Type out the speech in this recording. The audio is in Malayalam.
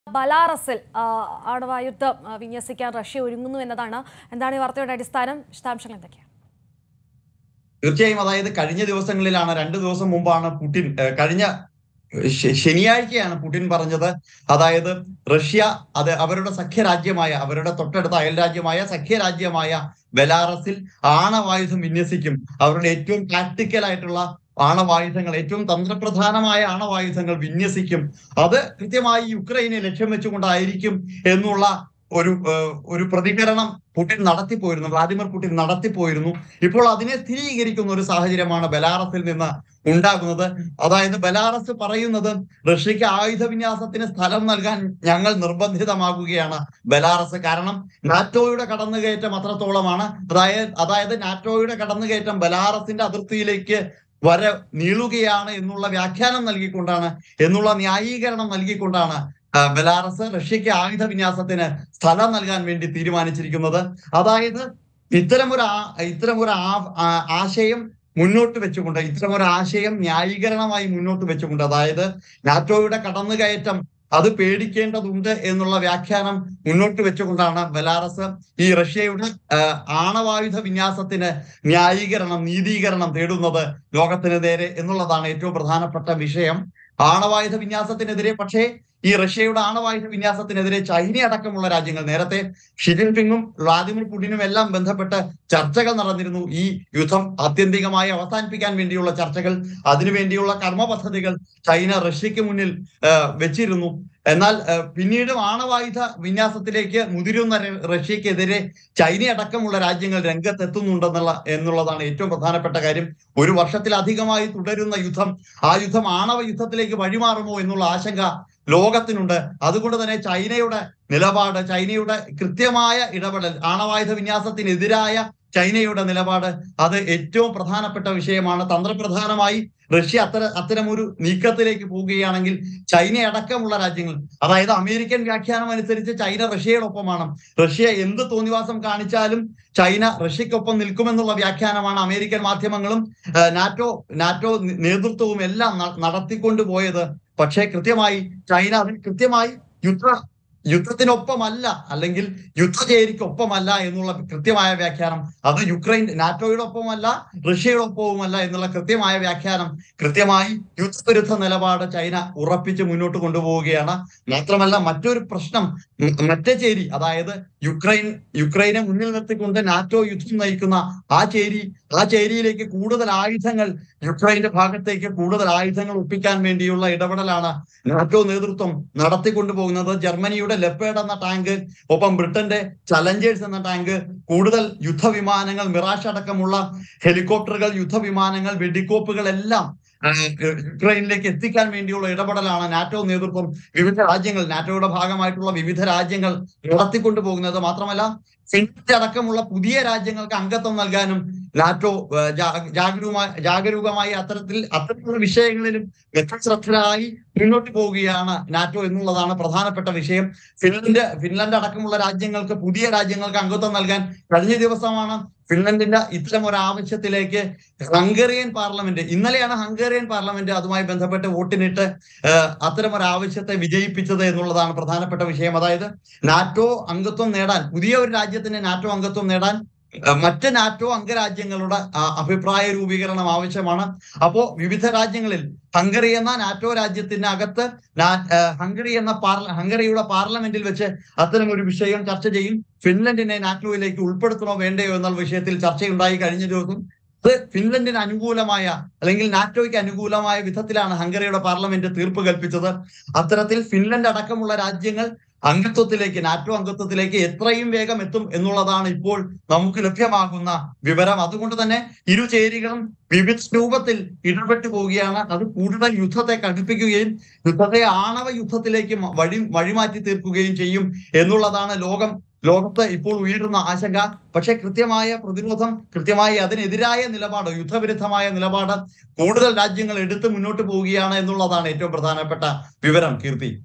ബലാറസിൽ ആ, ആണവായുധം ആ, വിന്യസിക്കാൻ റഷ്യ ഒരുങ്ങുന്നു എന്നതാണ് എന്താണ് ഈ വാർത്തയുടെ അടിസ്ഥാനം വിശദാംശങ്ങൾ എന്തൊക്കെയാണ് തീർച്ചയായും അതായത് കഴിഞ്ഞ ദിവസങ്ങളിലാണ് രണ്ട് ദിവസം മുമ്പാണ് പുടിൻ ഏഹ്, കഴിഞ്ഞ ശ- ശനിയാഴ്ചയാണ് പുടിൻ പറഞ്ഞത് അതായത് റഷ്യ അത് അവരുടെ സഖ്യരാജ്യമായ അവരുടെ തൊട്ടടുത്ത അയൽരാജ്യമായ സഖ്യരാജ്യമായ ബെലാറസിൽ ആണവായുധം വിന്യസിക്കും അവരുടെ ഏറ്റവും പ്രാക്ടിക്കൽ ആയിട്ടുള്ള ആണവായുധങ്ങൾ ഏറ്റവും തന്ത്രപ്രധാനമായ ആണവായുധങ്ങൾ വിന്യസിക്കും അത് കൃത്യമായി യുക്രൈനെ ലക്ഷ്യം വെച്ചുകൊണ്ടായിരിക്കും എന്നുള്ള ഒരു ഏഹ്, ഒരു പ്രതികരണം പുടിൻ നടത്തിപ്പോയിരുന്നു വ്ളാദിമിർ പുടിൻ നടത്തിപ്പോയിരുന്നു ഇപ്പോൾ അതിനെ സ്ഥിരീകരിക്കുന്ന ഒരു സാഹചര്യമാണ് ബെലാറസിൽ നിന്ന് ഉണ്ടാകുന്നത് അതായത് ബെലാറസ് പറയുന്നത് റഷ്യക്ക് ആയുധ വിന്യാസത്തിന് സ്ഥലം നൽകാൻ ഞങ്ങൾ നിർബന്ധിതമാകുകയാണ് ബെലാറസ് കാരണം നാറ്റോയുടെ കടന്നുകയറ്റം അത്രത്തോളമാണ് അതായത് അതായത് നാറ്റോയുടെ കടന്നുകയറ്റം ബെലാറസിന്റെ അതിർത്തിയിലേക്ക് വര നീളുകയാണ് എന്നുള്ള വ്യാഖ്യാനം നൽകിക്കൊണ്ടാണ് എന്നുള്ള ന്യായീകരണം നൽകിക്കൊണ്ടാണ് ആ, ബെലാറസ് റഷ്യക്ക് ആയുധ വിന്യാസത്തിന് സ്ഥലം നൽകാൻ വേണ്ടി തീരുമാനിച്ചിരിക്കുന്നത് അതായത് ഇത്തരമൊരു ആ- ഇത്തരമൊരു ആ- ആ- ആശയം മുന്നോട്ട് വെച്ചുകൊണ്ട് ഇത്തരമൊരു ആശയം ന്യായീകരണമായി മുന്നോട്ട് വെച്ചുകൊണ്ട് അതായത് നാറ്റോയുടെ കടന്നുകയറ്റം അത് പേടിക്കേണ്ടതുണ്ട് എന്നുള്ള വ്യാഖ്യാനം മുന്നോട്ട് വെച്ചുകൊണ്ടാണ് ബെലാറസ് ഈ റഷ്യയുടെ ആ, ആണവായുധ വിന്യാസത്തിന് ന്യായീകരണം നീതീകരണം തേടുന്നത് ലോകത്തിന് നേരെ എന്നുള്ളതാണ് ഏറ്റവും പ്രധാനപ്പെട്ട വിഷയം ആണവായുധ വിന്യാസത്തിനെതിരെ പക്ഷേ ഈ റഷ്യയുടെ ആണവായുധ വിന്യാസത്തിനെതിരെ ചൈന അടക്കമുള്ള രാജ്യങ്ങൾ നേരത്തെ ഷി ജിൻപിങ്ങും വ്ളാദിമിർ പുടിനും എല്ലാം ബന്ധപ്പെട്ട് ചർച്ചകൾ നടന്നിരുന്നു ഈ യുദ്ധം ആത്യന്തികമായി അവസാനിപ്പിക്കാൻ വേണ്ടിയുള്ള ചർച്ചകൾ അതിനുവേണ്ടിയുള്ള കർമ്മ പദ്ധതികൾ ചൈന റഷ്യക്ക് മുന്നിൽ ആ, വെച്ചിരുന്നു എന്നാൽ ആ, പിന്നീട് ആണവായുധ വിന്യാസത്തിലേക്ക് മുതിരുന്ന ര- റഷ്യക്കെതിരെ ചൈന അടക്കമുള്ള രാജ്യങ്ങൾ രംഗത്തെത്തുന്നുണ്ടെന്നുള്ള എന്നുള്ളതാണ് ഏറ്റവും പ്രധാനപ്പെട്ട കാര്യം ഒരു വർഷത്തിലധികമായി തുടരുന്ന യുദ്ധം ആ യുദ്ധം ആണവ യുദ്ധത്തിലേക്ക് വഴിമാറുമോ എന്നുള്ള ആശങ്ക ലോകത്തിനുണ്ട് അതുകൊണ്ട് തന്നെ ചൈനയുടെ നിലപാട് ചൈനയുടെ കൃത്യമായ ഇടപെടൽ ആണവായുധ വിന്യാസത്തിനെതിരായ ചൈനയുടെ നിലപാട് അത് ഏറ്റവും പ്രധാനപ്പെട്ട വിഷയമാണ് തന്ത്രപ്രധാനമായി റഷ്യ അത്തര അത്തരമൊരു നീക്കത്തിലേക്ക് പോവുകയാണെങ്കിൽ ചൈന അടക്കമുള്ള രാജ്യങ്ങൾ അതായത് അമേരിക്കൻ വ്യാഖ്യാനം അനുസരിച്ച് ചൈന റഷ്യയോടൊപ്പമാണ് റഷ്യ എന്ത് തോന്നിവാസം കാണിച്ചാലും ചൈന റഷ്യക്കൊപ്പം നിൽക്കുമെന്നുള്ള വ്യാഖ്യാനമാണ് അമേരിക്കൻ മാധ്യമങ്ങളും ആ, നാറ്റോ നാറ്റോ നേതൃത്വവും എല്ലാം ന- നടത്തിക്കൊണ്ടു പോയത് പക്ഷേ കൃത്യമായി ചൈന അതിൽ കൃത്യമായി യുദ്ധ യുദ്ധത്തിനൊപ്പമല്ല അല്ലെങ്കിൽ യുദ്ധചേരിക്കൊപ്പമല്ല എന്നുള്ള കൃത്യമായ വ്യാഖ്യാനം അത് യുക്രൈൻ നാറ്റോയുടെ ഒപ്പമല്ല റഷ്യയുടെ ഒപ്പവുമല്ല എന്നുള്ള കൃത്യമായ വ്യാഖ്യാനം കൃത്യമായി യുദ്ധവിരുദ്ധ നിലപാട് ചൈന ഉറപ്പിച്ച് മുന്നോട്ട് കൊണ്ടുപോവുകയാണ് മാത്രമല്ല മറ്റൊരു പ്രശ്നം ഉം, മറ്റേ ചേരി അതായത് യുക്രൈൻ യുക്രൈനെ മുന്നിൽ നിർത്തിക്കൊണ്ട് നാറ്റോ യുദ്ധം നയിക്കുന്ന ആ ചേരി ആ ചേരിയിലേക്ക് കൂടുതൽ ആയുധങ്ങൾ യുക്രൈന്റെ ഭാഗത്തേക്ക് കൂടുതൽ ആയുധങ്ങൾ ഒപ്പിക്കാൻ വേണ്ടിയുള്ള ഇടപെടലാണ് നാറ്റോ നേതൃത്വം നടത്തിക്കൊണ്ടുപോകുന്നത് ജർമ്മനിയുടെ ലെപ്പേഡ് എന്ന ടാങ്ക് ഒപ്പം ബ്രിട്ടന്റെ ചലഞ്ചേഴ്സ് എന്ന ടാങ്ക് കൂടുതൽ യുദ്ധവിമാനങ്ങൾ മിറാഷ് അടക്കമുള്ള ഹെലികോപ്റ്ററുകൾ യുദ്ധവിമാനങ്ങൾ വെടിക്കോപ്പുകൾ എല്ലാം ആ, യുക്രൈനിലേക്ക് എത്തിക്കാൻ വേണ്ടിയുള്ള ഇടപെടലാണ് നാറ്റോ നേതൃത്വം വിവിധ രാജ്യങ്ങൾ നാറ്റോയുടെ ഭാഗമായിട്ടുള്ള വിവിധ രാജ്യങ്ങൾ നടത്തിക്കൊണ്ടു പോകുന്നത് മാത്രമല്ല ഫിൻലാൻഡ് അടക്കമുള്ള പുതിയ രാജ്യങ്ങൾക്ക് അംഗത്വം നൽകാനും നാറ്റോ ആ, ജാ- ജാഗരൂകമായി ജാഗരൂകമായി അത്തരത്തിൽ അത്തരത്തിലുള്ള വിഷയങ്ങളിലും വ്യക്തശ്രദ്ധരായി മുന്നോട്ട് പോവുകയാണ് നാറ്റോ എന്നുള്ളതാണ് പ്രധാനപ്പെട്ട വിഷയം ഫിൻലൻഡ് ഫിൻലൻഡ് അടക്കമുള്ള രാജ്യങ്ങൾക്ക് പുതിയ രാജ്യങ്ങൾക്ക് അംഗത്വം നൽകാൻ കഴിഞ്ഞ ദിവസമാണ് ഫിൻലൻഡിന്റെ ഇത്തരം ഒരു ആവശ്യത്തിലേക്ക് ഹംഗേറിയൻ പാർലമെന്റ് ഇന്നലെയാണ് ഹംഗേറിയൻ പാർലമെന്റ് അതുമായി ബന്ധപ്പെട്ട് വോട്ടിനിട്ട് ഏഹ്, അത്തരം ഒരു ആവശ്യത്തെ വിജയിപ്പിച്ചത് എന്നുള്ളതാണ് പ്രധാനപ്പെട്ട വിഷയം അതായത് നാറ്റോ അംഗത്വം നേടാൻ പുതിയ ഒരു രാജ്യത്തിന് നാറ്റോ അംഗത്വം നേടാൻ ഏഹ്, മറ്റ് നാറ്റോ അംഗരാജ്യങ്ങളുടെ ആ, അഭിപ്രായ രൂപീകരണം ആവശ്യമാണ് അപ്പോ വിവിധ രാജ്യങ്ങളിൽ ഹംഗറി എന്ന നാറ്റോ രാജ്യത്തിന് അകത്ത് നാ- ഏഹ്, ഹംഗറി എന്ന പാർല ഹംഗറിയുടെ പാർലമെന്റിൽ വെച്ച് അത്തരം ഒരു വിഷയം ചർച്ച ചെയ്യും ഫിൻലൻഡിനെ നാറ്റോയിലേക്ക് ഉൾപ്പെടുത്തണോ വേണ്ടയോ എന്നുള്ള വിഷയത്തിൽ ചർച്ചയുണ്ടായി കഴിഞ്ഞ ദിവസം അത് ഫിൻലൻഡിന് അനുകൂലമായ അല്ലെങ്കിൽ നാറ്റോയ്ക്ക് അനുകൂലമായ വിധത്തിലാണ് ഹംഗറിയുടെ പാർലമെന്റ് തീർപ്പ് കൽപ്പിച്ചത് അത്തരത്തിൽ ഫിൻലൻഡ് അടക്കമുള്ള രാജ്യങ്ങൾ അംഗത്വത്തിലേക്ക് നാറ്റോ അംഗത്വത്തിലേക്ക് എത്രയും വേഗം എത്തും എന്നുള്ളതാണ് ഇപ്പോൾ നമുക്ക് ലഭ്യമാകുന്ന വിവരം അതുകൊണ്ട് തന്നെ ഇരു ചേരികളും വിവിധ രൂപത്തിൽ ഇടപെട്ടു പോവുകയാണ് അത് കൂടുതൽ യുദ്ധത്തെ കടുപ്പിക്കുകയും യുദ്ധത്തെ ആണവ യുദ്ധത്തിലേക്ക് മ- വഴി വഴിമാറ്റി തീർക്കുകയും ചെയ്യും എന്നുള്ളതാണ് ലോകം ലോകത്ത് ഇപ്പോൾ ഉയരുന്ന ആശങ്ക പക്ഷെ കൃത്യമായ പ്രതിരോധം കൃത്യമായി അതിനെതിരായ നിലപാട് യുദ്ധവിരുദ്ധമായ നിലപാട് കൂടുതൽ രാജ്യങ്ങൾ എടുത്ത് മുന്നോട്ട് പോവുകയാണ് എന്നുള്ളതാണ് ഏറ്റവും പ്രധാനപ്പെട്ട വിവരം കീർത്തി